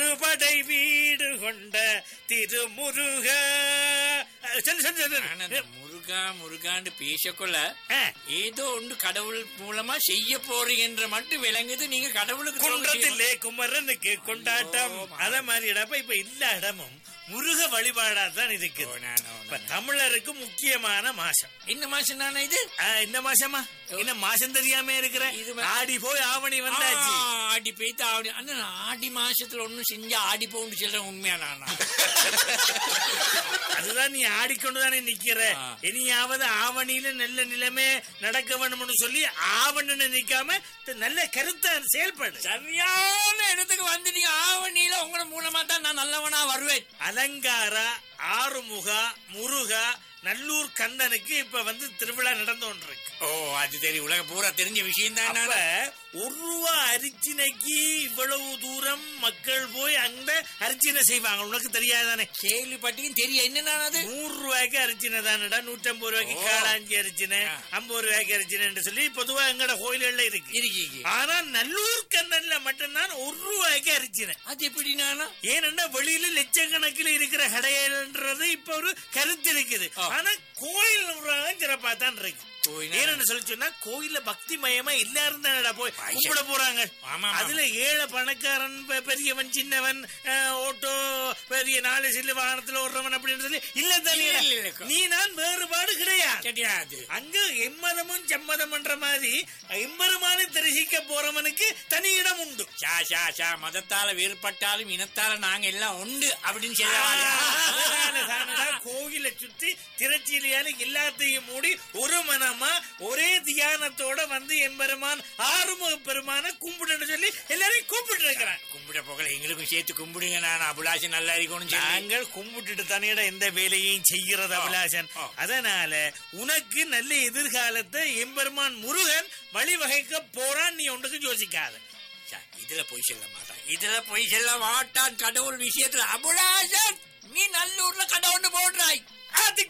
திருபடை வீடு கொண்ட திருமுருக அஹ், சொல்லு சொல்லு சொல்லு ஆனா இந்த முருகா முருகான்னு பேசக்கொள்ள ஆ, ஏதோ ஒன்று கடவுள் மூலமா செய்ய போறீங்கன்ற மட்டும் விளங்குது நீங்க கடவுளுக்கு சொல்றீங்க. குன்றத்திலே குமரனுக்கு கொண்டாட்டம் ஐயோ, அத மாதிரி இடப்ப இப்ப எல்லா இடமும் முருக வழிபாடா தான் ஓ, இருக்குது நானோ, இப்ப நானோ. தமிழருக்கு முக்கியமான மாசம் என்ன மாசம் தானே இது ஆ, இந்த மாசமா என்ன மாசம் தெரியாம இருக்கிற இது மா- ஆடி போய் ஆவணி வந்தாச்சு ஆ, ஆடி போய்த்து ஆடி அண்ணா நான் ஆடி மாசத்துல ஒண்ணும் செஞ்சா ஆடி போன்னு சொல்றேன் உண்மையா நானா அதுதான் நீ ஆடிக்கொண்டுதானே நிக்கிற ஆ. இனியாவது ஆவணியில நல்ல நிலைமை நடக்க வேணும்னு சொல்லி ஆவணன்னு நிக்காம த- நல்ல கருத்தா செயல்படு சரியான இடத்துக்கு வந்துட்டீங்க ஆவணியில உங்கள மூலமா தான் நான் நல்லவனா வருவேன் அலங்காரா ஆறுமுகா முருகா நல்லூர் கந்தனுக்கு இப்ப வந்து திருவிழா நடந்து கொண்டிருக்கு ஓ அது தெரியும் உலக பூரா தெரிஞ்ச விஷயம் தான் அப்ப ஒரு ரூபா அரிச்சினைக்கு இவ்வளவு தூரம் மக்கள் போய் அந்த அரிச்சினை செய்வாங்க உனக்கு தெரியாதானே கேள்விப்பட்டியும் தெரியும் என்ன அது நூறு ரூபாய்க்கு அரிச்சினை தானடா நூற்றம்பது ரூபாய்க்கு ஓ. காளாஞ்சி அரிச்சினை ஆ. ஐம்பது ரூபாய்க்கு அரிச்சினைன்னு சொல்லி பொதுவா எங்கட கோயில்கள்ல இருக்கு இருக்கீங்க ஆனா நல்லூர் கந்தன்ல மட்டும்தான் ஒரு ரூபாய்க்கு அரிச்சினை அது எப்படி நானா ஏனென்றா வெளியில லட்சக்கணக்கில் இருக்கிற கடையல்ன்றது இப்ப ஒரு கருத்து இருக்குது ஆ. ஆனா கோயில் சிறப்பா தான் இருக்கு கோயிலா? ஏன்னு சொல்லி சொன்னா கோயில்ல பக்தி மயமா எல்லாரும் தானடா போய் ஐயா. கும்பிட போறாங்க ஆமா, ஆமா. அதுல ஏழை பணக்காரன் பெ- பெரியவன் சின்னவன் அஹ், ஓட்டோ பெரிய நாலு சில்லு வாகனத்துல ஓடுறவன் அப்படின்னு சொல்லி இல்ல தானே இல்ல, இல்ல, இல்ல. நீ நான் வேறுபாடு கிடையாது கிடையாது அங்க எம்மதமும் செம்மதம்ன்ற மாதிரி எம்பெருமானை தரிசிக்க போறவனுக்கு தனி இடம் உண்டு சா சா சா மதத்தால வேறுபட்டாலும் இனத்தால நாங்க எல்லாம் உண்டு அப்படின்னு அதனால சொல்லுவாங்க தானடா கோயிலை சுத்தி திரச்சியிலையால எல்லாத்தையும் மூடி ஒரு மனமா ஒரே தியானத்தோட வந்து எம்பெருமான் ஆறுமுக பெருமான கும்பிடுன்னு சொல்லி எல்லாரையும் கூப்பிட்டு இருக்கிறான் கும்பிட போகல எங்களுக்கும் சேர்த்து கும்பிடுங்க நான் அபிலாஷம் நல்லா இருக்கணும்னு சொல்லி நாங்கள் கும்பிட்டுட்டு தானேடா எந்த வேலையையும் செய்கிறது அபிலாஷன் ஆ. அதனால உனக்கு நல்ல எதிர்காலத்தை எம்பெருமான் முருகன் வழிவகைக்க போறான் நீ ஒன்றுக்கு யோசிக்காத சா, இதுல போய் சொல்ல மாட்டான் இதுல போய் சொல்ல மாட்டான் கடவுள் விஷயத்துல அபிலாஷன் நீ நல்லூர்ல கடவுள் போடுறாய் அதுக்கு